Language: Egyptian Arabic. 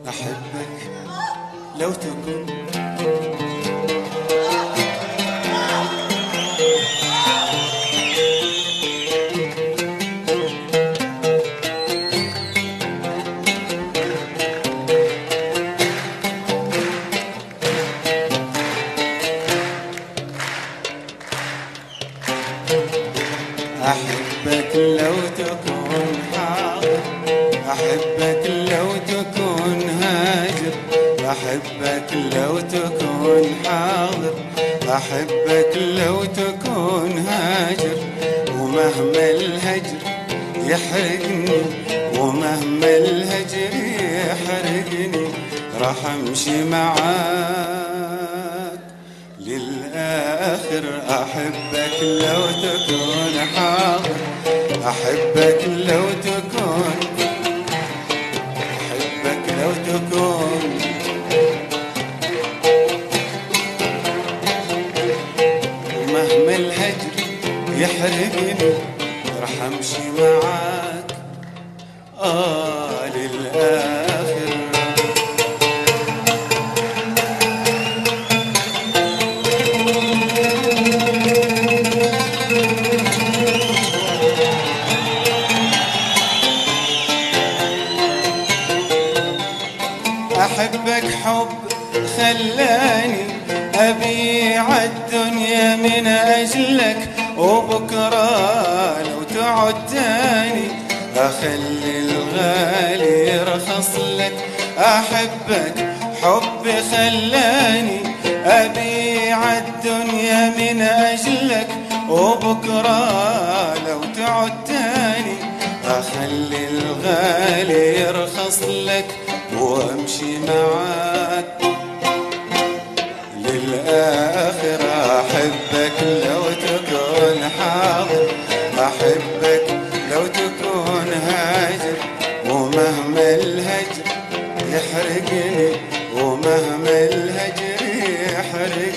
أحبك لو تكون أحبك لو تكون حاضر أحبك لو تكون هاجر أحبك لو تكون حاضر أحبك لو تكون هاجر ومهما الهجر يحرقني ومهما الهجر يحرقني راح أمشي معاك للآخر أحبك لو تكون حاضر أحبك لو تكون أحبك لو تكون ومهما الهجر يحرقني راح أمشي معاك آه للآخر أحبك حب خلاني أبيع الدنيا من أجلك وبكرة لو تعد تاني أخلي الغالي يرخص لك أحبك حب خلاني أبيع الدنيا من أجلك وبكرة لو تعد تاني أخلي الغالي يرخص لك وامشي معاك للآخر أحبك لو تكون حاضر أحبك لو تكون هاجر ومهما الهجر يحرقني ومهما الهجر يحرقني